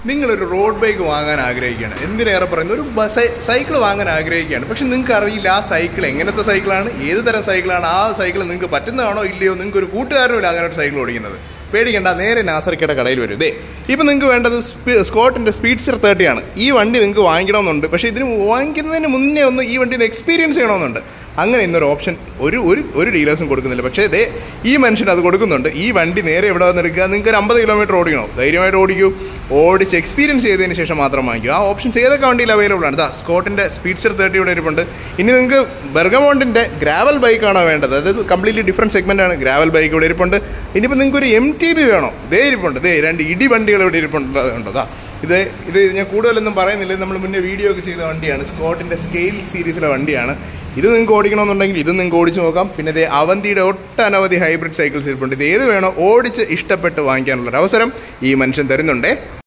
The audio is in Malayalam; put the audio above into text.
നിങ്ങളൊരു റോഡ് ബൈക്ക് വാങ്ങാൻ ആഗ്രഹിക്കുകയാണ് എന്തിനേറെ പറയുന്നത് ഒരു സൈക്കിൾ വാങ്ങാൻ ആഗ്രഹിക്കുകയാണ് പക്ഷെ നിങ്ങൾക്ക് അറിയില്ല ആ സൈക്കിൾ എങ്ങനത്തെ സൈക്കിളാണ് ഏത് തരം സൈക്കിളാണ് ആ സൈക്കിൾ നിങ്ങൾക്ക് പറ്റുന്നതാണോ ഇല്ലയോ നിങ്ങൾക്ക് ഒരു കൂട്ടുകാരനും അങ്ങനെ ഒരു സൈക്കിൾ ഓടിക്കുന്നത് പേടിക്കണ്ട നേരെ നാസറിക്കയുടെ കടയിൽ വരും ഇതേ ഇപ്പം നിങ്ങൾക്ക് വേണ്ടത് സ്പി- സ്കോട്ടിൻ്റെ സ്പീഡ്സ്റ്റർ തേർട്ടി ആണ് ഈ വണ്ടി നിങ്ങൾക്ക് വാങ്ങിക്കണമെന്നുണ്ട് പക്ഷേ ഇതിന് വാങ്ങിക്കുന്നതിന് മുന്നേ ഒന്ന് ഈ വണ്ടി ഒന്ന് എക്സ്പീരിയൻസ് ചെയ്യണമെന്നുണ്ട് അങ്ങനെ ഇന്നൊരു ഓപ്ഷൻ ഒരു ഒരു ഒരു ഡീലേഴ്സും കൊടുക്കുന്നില്ല പക്ഷേ ഇതേ ഈ മനുഷ്യൻ അത് കൊടുക്കുന്നുണ്ട് ഈ വണ്ടി നേരെ എവിടെ വന്ന് എടുക്കുക നിങ്ങൾക്ക് ഒരു അമ്പത് കിലോമീറ്റർ ഓടിക്കണോ ധൈര്യമായിട്ട് ഓടിക്കൂ ഓടിച്ച് എക്സ്പീരിയൻസ് ചെയ്തതിന് ശേഷം മാത്രം വാങ്ങിക്കൂ ആ ഓപ്ഷൻസ് ഏതൊക്കെ വണ്ടിയിൽ അവൈലബിൾ ആണ് ഇതാ സ്കോട്ടിൻ്റെ സ്പീഡ്സ്റ്റർ തേർട്ടി ഇവിടെ ഇരിപ്പുണ്ട് ഇനി നിങ്ങൾക്ക് ബെർഗമോണ്ടിൻ്റെ ഗ്രാവൽ ബൈക്കാണോ വേണ്ടത് അതായത് കംപ്ലീറ്റ്ലി ഡിഫറെൻറ്റ് സെഗ്മെൻ്റ് ആണ് ഗ്രാവൽ ബൈക്ക് ഇവിടെ ഇരിപ്പുണ്ട് ഇനിയിപ്പോൾ നിങ്ങൾക്ക് ഒരു എം ടി ബി വേണോ ദേ ഇരിപ്പുണ്ട് ദേ രണ്ട് ഇടി വണ്ടികൾ ഇവിടെ ഇരിപ്പുണ്ട് ഉണ്ട് അതാ ഇത് ഇത് ഞാൻ കൂടുതലൊന്നും പറയുന്നില്ല ഇത് നമ്മൾ മുന്നേ വീഡിയോ ഒക്കെ ചെയ്ത വണ്ടിയാണ് സ്കോട്ടിൻ്റെ സ്കെയിൽ സീരീസിലെ വണ്ടിയാണ് ഇത് നിങ്ങൾക്ക് ഓടിക്കണമെന്നുണ്ടെങ്കിൽ ഇത് നിങ്ങൾക്ക് ഓടിച്ച് നോക്കാം പിന്നെ ഇത് അവന്തിയുടെ ഒട്ടനവധി ഹൈബ്രിഡ് സൈക്കിൾസ് ഇരിപ്പുണ്ട് ഇത് ഏത് വേണോ ഓടിച്ച് ഇഷ്ടപ്പെട്ട് വാങ്ങിക്കാനുള്ള ഒരു അവസരം ഈ മനുഷ്യൻ തരുന്നുണ്ടേ